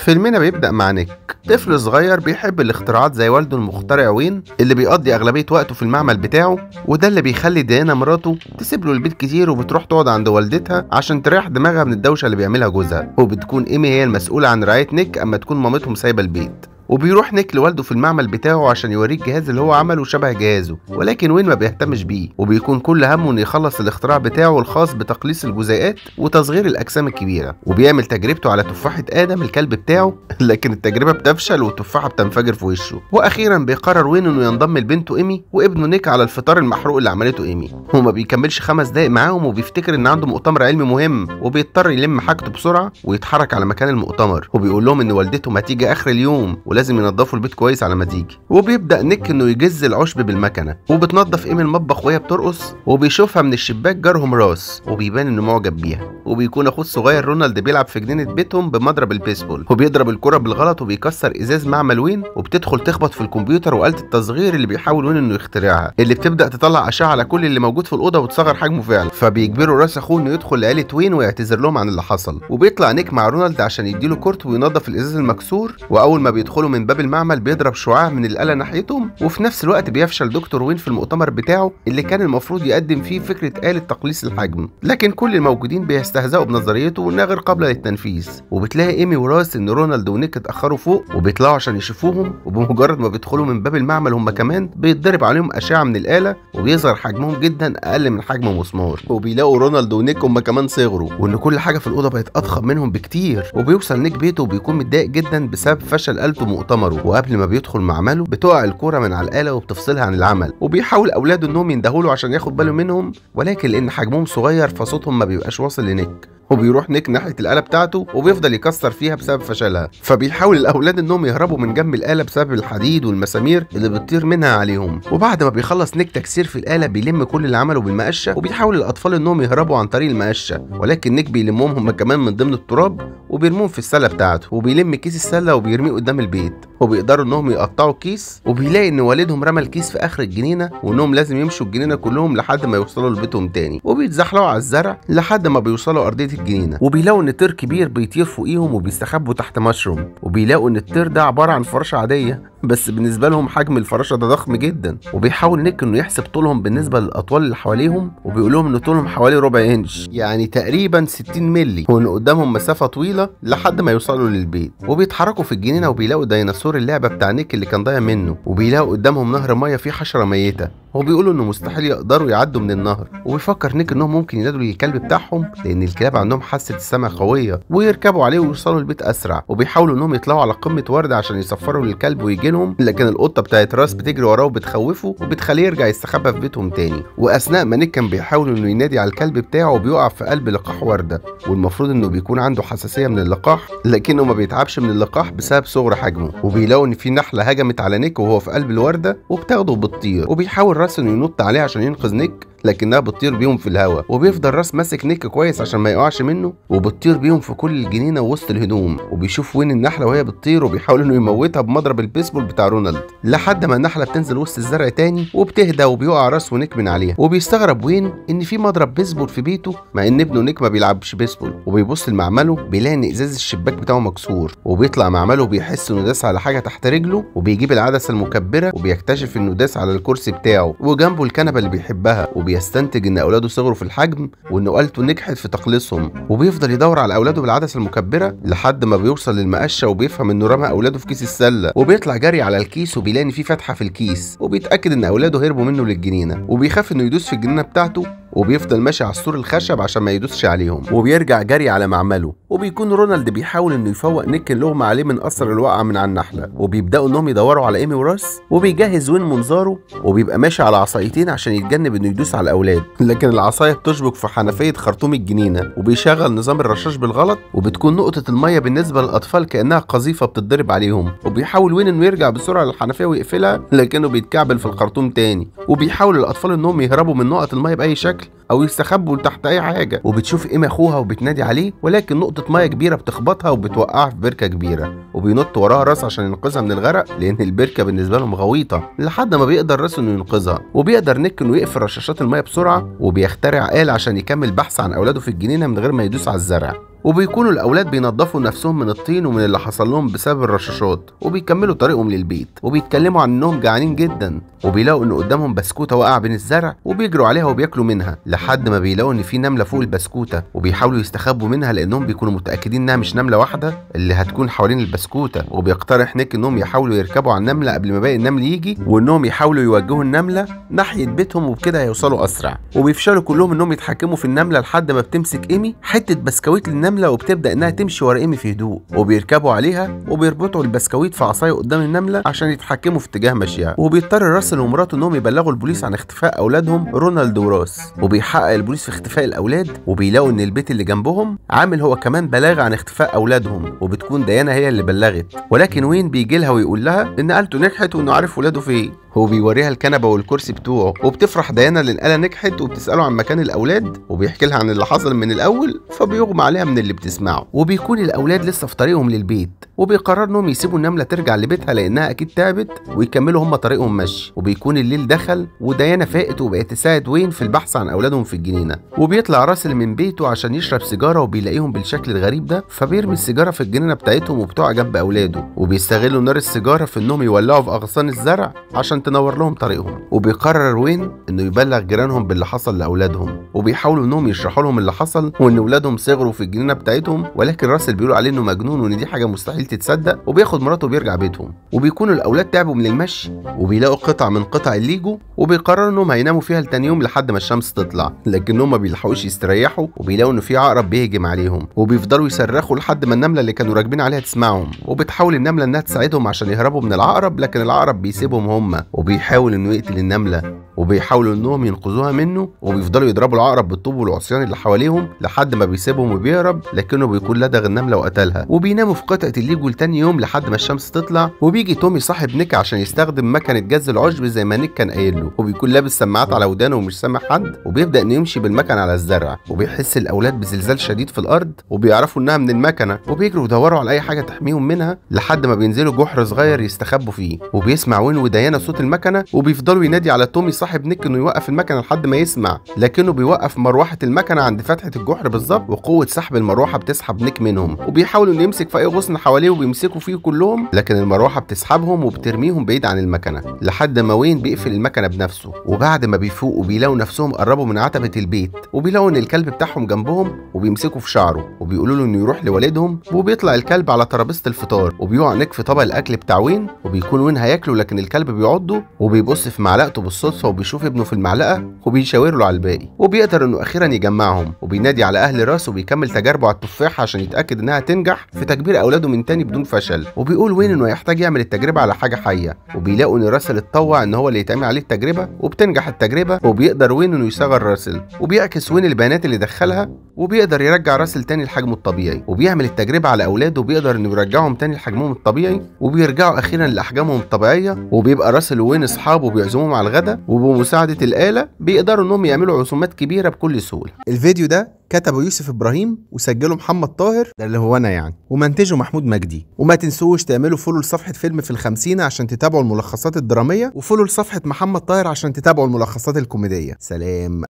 فيلمنا بيبدأ مع نيك طفل صغير بيحب الاختراعات زي والده المخترع وين اللي بيقضي أغلبية وقته في المعمل بتاعه وده اللي بيخلي ديانا مراته تسيب له البيت كتير وبتروح تقعد عند والدتها عشان تريح دماغها من الدوشة اللي بيعملها جوزها وبتكون إيمي هي المسؤولة عن رعاية نيك أما تكون مامتهم سايبة البيت وبيروح نيك لوالده في المعمل بتاعه عشان يوريه الجهاز اللي هو عمله شبه جهازه ولكن وين ما بيهتمش بيه وبيكون كل همه انه يخلص الاختراع بتاعه الخاص بتقليص الجزيئات وتصغير الاجسام الكبيره وبيعمل تجربته على تفاحه ادم الكلب بتاعه لكن التجربه بتفشل والتفاحه بتنفجر في وشه واخيرا بيقرر وين انه ينضم لبنته ايمي وابنه نيك على الفطار المحروق اللي عملته ايمي وما بيكملش خمس دقايق معاهم وبيفتكر ان عنده مؤتمر علمي مهم وبيضطر يلم حاجته بسرعه ويتحرك على مكان المؤتمر وبيقول لهم ان والدتهم هتيجي اخر اليوم ولازم ينضفوا البيت كويس على ما تيجي وبيبدا نيك انه يجز العشب بالمكنه وبتنضف ايمي المطبخ وهي بترقص وبيشوفها من الشباك جارهم راس وبيبان انه معجب بيها وبيكون اخوه الصغير رونالد بيلعب في جنينه بيتهم بمضرب البيسبول وبيضرب الكره بالغلط وبيكسر ازاز معمل وين وبتدخل تخبط في الكمبيوتر وآلة التصغير اللي بيحاول وين انه يخترعها اللي بتبدا تطلع اشعه على كل اللي موجود في الاوضه وتصغر حجمه فعلا فبيجبروا راس اخوه انه يدخل لآلة وين ويعتذر لهم عن اللي حصل وبيطلع نيك مع رونالد عشان يديله كورت وينظف الازاز المكسور واول ما بيدخلوا من باب المعمل بيضرب شعاع من الآلة ناحيتهم وفي نفس الوقت بيفشل دكتور وين في المؤتمر بتاعه اللي كان المفروض يقدم فيه فكرة آلة تقليص الحجم لكن كل الموجودين بيستهزئوا بنظريته وانها غير قابلة للتنفيذ وبتلاقي ايمي وراس ان رونالد ونيك اتأخروا فوق وبيطلعوا عشان يشوفوهم وبمجرد ما بيدخلوا من باب المعمل هم كمان بيتضرب عليهم أشعة من الآلة وبيظهر حجمهم جدا أقل من حجم مسمار وبيلاقوا رونالد ونيك هم كمان صغروا وان كل حاجة في الأوضة بقت أضخم منهم بكتير وبيوصل نيك بيته وبيكون متضايق جدا بسبب فشل آلته مؤتمره وقبل ما بيدخل معمله بتقع الكرة من على الآلة وبتفصلها عن العمل وبيحاول أولاده إنهم يندهوا له عشان ياخد باله منهم ولكن لأن حجمهم صغير فصوتهم ما بيبقاش واصل لنيك وبيروح نيك ناحيه الاله بتاعته وبيفضل يكسر فيها بسبب فشلها فبيحاول الاولاد انهم يهربوا من جنب الاله بسبب الحديد والمسامير اللي بتطير منها عليهم وبعد ما بيخلص نيك تكسير في الاله بيلم كل اللي عمله بالمقشه وبيحاول الاطفال انهم يهربوا عن طريق المقشه ولكن نيك بيلمهم هم كمان من ضمن التراب وبيرموهم في السله بتاعته وبيلم كيس السله وبيرميه قدام البيت وبيقدروا انهم يقطعوا الكيس وبيلاقي ان والدهم رمى الكيس في اخر الجنينه وانهم لازم يمشوا الجنينه كلهم لحد ما يوصلوا لبيتهم تاني وبيتزحلقوا على الزرع لحد ما بيوصلوا ارضيه الجنينه وبيلاقوا ان طير كبير بيطير فوقيهم وبيستخبوا تحت مشروم وبيلاقوا ان الطير ده عباره عن فراشه عاديه بس بالنسبه لهم حجم الفراشه ده ضخم جدا وبيحاول نيك انه يحسب طولهم بالنسبه للاطوال اللي حواليهم وبيقول لهم ان طولهم حوالي ربع انش يعني تقريبا 60 مللي وان قدامهم مسافه طويله لحد ما يوصلوا للبيت وبيتحركوا في الجنينه وبيلاقوا ديناصور اللعبه بتاع نيك اللي كان ضايع منه وبيلاقوا قدامهم نهر ميه فيه حشره ميته وبيقولوا انه مستحيل يقدروا يعدوا من النهر وبيفكر نيك انهم ممكن ينادوا للكلب بتاعهم لان الكلاب عندهم حاسه السمع قويه ويركبوا عليه ويوصلوا البيت اسرع وبيحاولوا انهم يطلعوا على قمه ورده عشان يصفروا للكلب ويجي لهم لكن القطه بتاعت راس بتجري وراه وبتخوفه وبتخليه يرجع يستخبى في بيتهم تاني واثناء ما نيك كان بيحاول انه ينادي على الكلب بتاعه وبيقع في قلب لقاح ورده والمفروض انه بيكون عنده حساسيه من اللقاح لكنه ما بيتعبش من اللقاح بسبب صغر حجمه وبيلاقوا ان في نحله هجمت على نيك وهو في قلب الورده وبتاخده وبتطير وبيحاول راس انه ينط عليه عشان ينقذ نيك لكنها بتطير بيهم في الهواء وبيفضل راس ماسك نيك كويس عشان ما يقعش منه وبتطير بيهم في كل الجنينه ووسط الهدوم وبيشوف وين النحله وهي بتطير وبيحاول انه يموتها بمضرب البيسبول بتاع رونالد لحد ما النحله بتنزل وسط الزرع تاني وبتهدى وبيقع راس ونيك من عليها وبيستغرب وين ان في مضرب بيسبول في بيته مع ان ابنه نيك ما بيلعبش بيسبول وبيبص لمعمله بيلاقي ان ازاز الشباك بتاعه مكسور وبيطلع معمله وبيحس انه داس على حاجه تحت رجله وبيجيب العدسه المكبره وبيكتشف انه داس على الكرسي بتاعه وجنبه الكنبه اللي بيحبها وبيستنتج ان اولاده صغروا في الحجم وان آلته نجحت في تقليصهم وبيفضل يدور على اولاده بالعدسه المكبره لحد ما بيوصل للمقشه وبيفهم انه رمى اولاده في كيس السله وبيطلع جري على الكيس وبيلاقي ان في فتحه في الكيس وبيتاكد ان اولاده هربوا منه للجنينه وبيخاف انه يدوس في الجنينه بتاعته وبيفضل ماشي على السور الخشب عشان ما يدوسش عليهم وبيرجع جري على معمله وبيكون رونالد بيحاول انه يفوق نيك اللغمة عليه من اثر الوقعه من على النحله وبيبداوا انهم يدوروا على ايمي وراس وبيجهز وين منظاره وبيبقى ماشي على عصايتين عشان يتجنب انه يدوس على الاولاد لكن العصايه بتشبك في حنفيه خرطوم الجنينه وبيشغل نظام الرشاش بالغلط وبتكون نقطه الميه بالنسبه للاطفال كانها قذيفه بتتضرب عليهم وبيحاول وين انه يرجع بسرعه للحنفيه ويقفلها لكنه بيتكعبل في الخرطوم تاني وبيحاول الاطفال انهم يهربوا من نقط الميه باي شكل او يستخبوا تحت اي حاجه وبتشوف ايمي اخوها وبتنادي عليه ولكن نقطه ميه كبيره بتخبطها وبتوقعها في بركه كبيره وبينط وراها راس عشان ينقذها من الغرق لان البركه بالنسبه لهم غويطه لحد ما بيقدر راس انه ينقذها وبيقدر نيك انه يقفل رشاشات الميه بسرعه وبيخترع آلة عشان يكمل بحث عن اولاده في الجنينه من غير ما يدوس على الزرع وبيكونوا الاولاد بينظفوا نفسهم من الطين ومن اللي حصل لهم بسبب الرشاشات وبيكملوا طريقهم للبيت وبيتكلموا عن انهم جعانين جدا وبيلاقوا ان قدامهم بسكوته واقعه بين الزرع وبيجروا عليها وبياكلوا منها لحد ما بيلاقوا ان في نمله فوق البسكوته وبيحاولوا يستخبوا منها لانهم بيكونوا متاكدين انها مش نمله واحده اللي هتكون حوالين البسكوته وبيقترح نيك انهم يحاولوا يركبوا على النمله قبل ما باقي النمل يجي وانهم يحاولوا يوجهوا النمله ناحيه بيتهم وبكده هيوصلوا اسرع وبيفشلوا كلهم انهم يتحكموا في النمله لحد ما بتمسك ايمي حته بسكويت للنمله وبتبدا انها تمشي ورا ايمي في هدوء وبيركبوا عليها وبيربطوا البسكويت في عصايه قدام النمله عشان يتحكموا في اتجاه مشيها وبيضطر راسل ومراته انهم يبلغوا البوليس عن اختفاء اولادهم رونالد وراس وبيحقق البوليس في اختفاء الاولاد وبيلاقوا ان البيت اللي جنبهم عامل هو كمان بلاغ عن اختفاء اولادهم وبتكون ديانا هي اللي بلغت ولكن وين بيجي لها ويقول لها ان قالته نجحت وانه عارف ولاده فين هو بيوريها الكنبه والكرسي بتوعه وبتفرح ديانا لان الآلة نجحت وبتساله عن مكان الاولاد وبيحكي لها عن اللي حصل من الاول فبيغمى عليها من اللي بتسمعه وبيكون الاولاد لسه في طريقهم للبيت وبيقرروا انهم يسيبوا النمله ترجع لبيتها لانها اكيد تعبت ويكملوا هم طريقهم مشي وبيكون الليل دخل وديانا فاقت وبقت تساعد وين في البحث عن اولادهم في الجنينه وبيطلع راسل من بيته عشان يشرب سيجاره وبيلاقيهم بالشكل الغريب ده فبيرمي السيجاره في الجنينه بتاعتهم وبتقع جنب اولاده وبيستغلوا نار السيجاره في انهم يولعوا في اغصان الزرع عشان تنور لهم طريقهم وبيقرر وين انه يبلغ جيرانهم باللي حصل لاولادهم وبيحاولوا انهم يشرحوا لهم اللي حصل وان اولادهم صغروا في الجنينه بتاعتهم ولكن راسل بيقولوا عليه انه مجنون وان دي حاجه مستحيل تتصدق وبياخد مراته وبيرجع بيتهم وبيكونوا الاولاد تعبوا من المشي وبيلاقوا قطع من قطع الليجو وبيقرروا انهم هيناموا فيها لتاني يوم لحد ما الشمس تطلع لكنهم ما بيلحقوش يستريحوا وبيلاقوا ان في عقرب بيهجم عليهم وبيفضلوا يصرخوا لحد ما النمله اللي كانوا راكبين عليها تسمعهم وبتحاول النمله انها تساعدهم عشان يهربوا من العقرب لكن العقرب بيسيبهم هم وبيحاول انه يقتل النمله وبيحاولوا انهم ينقذوها منه وبيفضلوا يضربوا العقرب بالطوب والعصيان اللي حواليهم لحد ما بيسيبهم وبيهرب لكنه بيكون لدغ النمله وقتلها وبيناموا في قطعه الليجو لتاني يوم لحد ما الشمس تطلع وبيجي تومي صاحب نيك عشان يستخدم مكنه جز العشب زي ما نيك كان قايل له وبيكون لابس سماعات على ودانه ومش سامع حد وبيبدا انه يمشي بالمكنه على الزرع وبيحس الاولاد بزلزال شديد في الارض وبيعرفوا انها من المكنه وبيجروا يدوروا على اي حاجه تحميهم منها لحد ما بينزلوا جحر صغير يستخبوا فيه وبيسمع وين وديانا صوت المكنه وبيفضلوا ينادي على تومي صاحب نيك انه يوقف المكنه لحد ما يسمع لكنه بيوقف مروحه المكنه عند فتحه الجحر بالظبط وقوه سحب المروحه بتسحب نيك منهم وبيحاول انه يمسك في اي غصن حواليه وبيمسكوا فيه كلهم لكن المروحه بتسحبهم وبترميهم بعيد عن المكنه لحد ما وين بيقفل المكنه بنفسه وبعد ما بيفوقوا بيلاقوا نفسهم قربوا من عتبه البيت وبيلاقوا ان الكلب بتاعهم جنبهم وبيمسكوا في شعره وبيقولوا له انه يروح لوالدهم وبيطلع الكلب على ترابيزه الفطار وبيقع نيك في طبق الاكل بتاع وين وبيكون وين هياكله لكن الكلب بيعضه وبيبص في معلقته بالصدفه وبيشوف ابنه في المعلقه وبيشاور له على الباقي وبيقدر انه اخيرا يجمعهم وبينادي على اهل راس وبيكمل تجاربه على التفاحه عشان يتاكد انها تنجح في تكبير اولاده من تاني بدون فشل وبيقول وين انه يحتاج يعمل التجربه على حاجه حيه وبيلاقوا ان راسل اتطوع ان هو اللي يتعمل عليه التجربه وبتنجح التجربه وبيقدر وين انه يصغر راسل وبيعكس وين البيانات اللي دخلها وبيقدر يرجع راسل تاني لحجمه الطبيعي وبيعمل التجربه على اولاده وبيقدر انه يرجعهم تاني لحجمهم الطبيعي وبيرجعوا اخيرا لاحجامهم الطبيعيه وبيبقى راسل وين اصحابه بيعزموهم على الغداء وبمساعده الاله بيقدروا انهم يعملوا عزومات كبيره بكل سهوله الفيديو ده كتبه يوسف ابراهيم وسجله محمد طاهر ده اللي هو انا يعني ومنتجه محمود مجدي وما تنسوش تعملوا فولو لصفحه فيلم في الخمسين عشان تتابعوا الملخصات الدراميه وفولو لصفحه محمد طاهر عشان تتابعوا الملخصات الكوميديه سلام